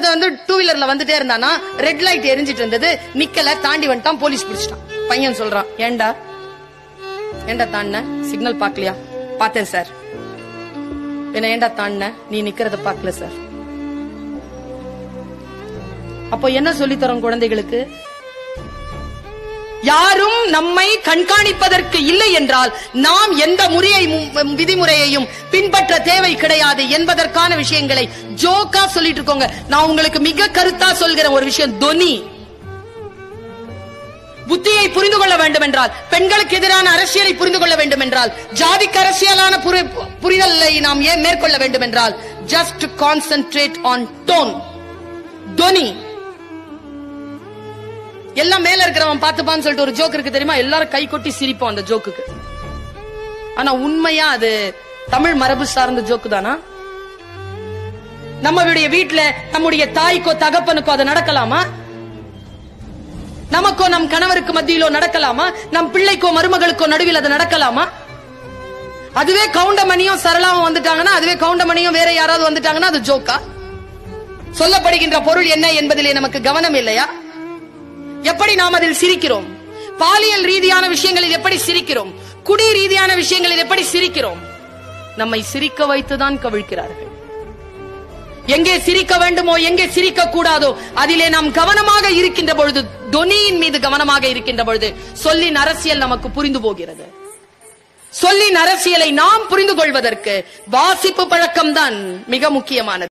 ஒருத்தன் வந்து டூ வீலர்ல வந்துட்டே இருந்தானா ரெட் லைட் எரிஞ்சிட்டு இருந்தது நிக்கல தாண்டி வந்துட்டான் போலீஸ் பிடிச்சிட்டான் பையன் சொல்றான் ஏன்டா ஏன்டா தாண்ட சிக்னல் பாக்கலையா பார்த்தேன் சார் என்ன ஏன்டா தாண்ட நீ நிக்கிறத பாக்கல சார் அப்போ என்ன சொல்லித் தரோம் குழந்தைகளுக்கு யாரும் நம்மை கண்காணிப்பதற்கு இல்லை என்றால் நாம் எந்த முறையை விதிமுறையையும் பின்பற்ற தேவை கிடையாது என்பதற்கான விஷயங்களை ஜோக்கா சொல்லிட்டு இருக்கோங்க நான் உங்களுக்கு மிக கருத்தா சொல்கிற ஒரு விஷயம் தொனி புத்தியை புரிந்து கொள்ள வேண்டும் என்றால் பெண்களுக்கு எதிரான அரசியலை புரிந்து கொள்ள வேண்டும் என்றால் ஜாதிக்கு அரசியலான புரி- புரிதலை நாம் ஏன் மேற்கொள்ள வேண்டும் என்றால் ஜஸ்ட் கான்சென்ட்ரேட் ஆன் டோன் தொனி எல்லாம் மேல இருக்கிறவன் பார்த்துப்பான்னு சொல்லிட்டு ஒரு ஜோக் இருக்கு தெரியுமா எல்லாரும் கை கொட்டி சிரிப்போம் அந்த ஜோக்குக்கு ஆனா உண்மையா அது தமிழ் மரபு சார்ந்த ஜோக்கு தானா நம்மளுடைய வீட்ல நம்முடைய தாய்க்கோ தகப்பனுக்கோ அது நடக்கலாமா நமக்கோ நம் கணவருக்கு மத்தியிலோ நடக்கலாமா நம் பிள்ளைக்கோ மருமகளுக்கோ நடுவில் அது நடக்கலாமா அதுவே கவுண்டமணியும் சரளாவும் வந்துட்டாங்கன்னா அதுவே கவுண்டமணியும் வேற யாராவது வந்துட்டாங்கன்னா அது ஜோக்கா சொல்லப்படுகின்ற பொருள் என்ன என்பதிலே நமக்கு கவனம் இல்லையா எப்படி நாம் அதில் சிரிக்கிறோம் பாலியல் ரீதியான விஷயங்களில் எப்படி சிரிக்கிறோம் குடி ரீதியான விஷயங்களில் எப்படி சிரிக்கிறோம் நம்மை சிரிக்க வைத்துதான் கவிழ்க்கிறார்கள் எங்கே சிரிக்க வேண்டுமோ எங்கே சிரிக்க கூடாதோ அதிலே நாம் கவனமாக இருக்கின்ற பொழுது தொனியின் மீது கவனமாக இருக்கின்ற பொழுது சொல்லின் அரசியல் நமக்கு புரிந்து போகிறது சொல்லின் அரசியலை நாம் புரிந்து கொள்வதற்கு வாசிப்பு பழக்கம்தான் மிக முக்கியமானது